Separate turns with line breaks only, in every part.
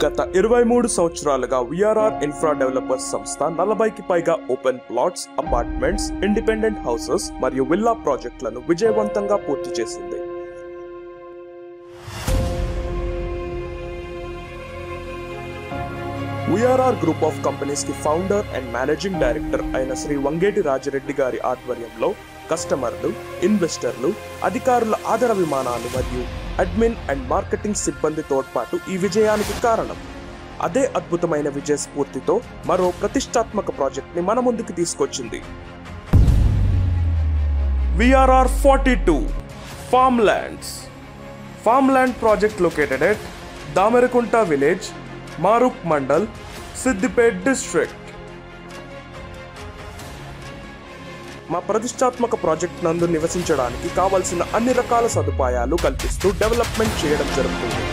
గత ఇరవై మూడు సంవత్సరాలుగా విఆర్ఆర్ ఇన్ఫ్రా డెవలపర్స్ సంస్థ నలభైకి పైగా open plots apartments independent houses మరియు విల్లా ప్రాజెక్టులను విజయవంతంగా పూర్తి చేసింది విఆర్ఆర్ గ్రూప్ ఆఫ్ కంపెనీస్ కి ఫౌండర్ అండ్ మేనేజింగ్ డైరెక్టర్ అయిన శ్రీ వంగేటి రాజిరెడ్డి గారి ఆధ్వర్యంలో కస్టమర్లు ఇన్వెస్టర్లు అధికారుల ఆదర విమానాలు మరియు అడ్మిన్ అండ్ మార్కెటింగ్ సిబ్బంది తోడ్పాటు ఈ విజయానికి కారణం అదే అద్భుతమైన విజయ స్ఫూర్తితో మరో ప్రతిష్టాత్మక ప్రాజెక్ట్ ని మన ముందుకు తీసుకొచ్చింది VRR forty two farm lands farm land project located at Damerakunta village Maruk mandal Siddipet district మా ప్రతిష్టాత్మక ప్రాజెక్ట్ నందు నివసించడానికి కావలసిన అన్ని రకాల సదుపాయాలు కల్పిస్తూ డెవలప్మెంట్ చేయడం జరుగుతుంది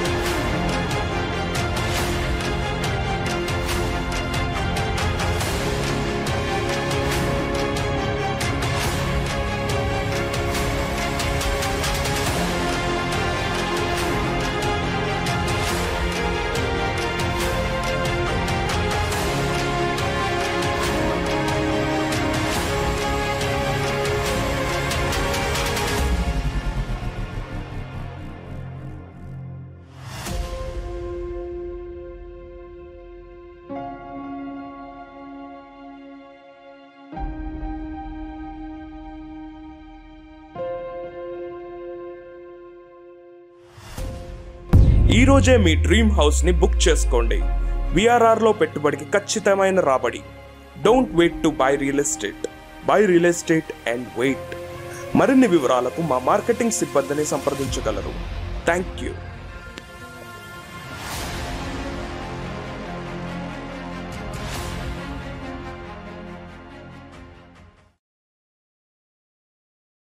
ఈ రోజే మీ డ్రీమ్ హౌస్ ని బుక్ చేసుకోండి విఆర్ఆర్ లో పెట్టుబడికి ఖచ్చితమైన రాబడి don't wait to buy real estate buy real estate and wait మరిన్ని వివరాలకు మా మార్కెటింగ్ సిబ్బందిని సంప్రదించగలరు థ్యాంక్ యూ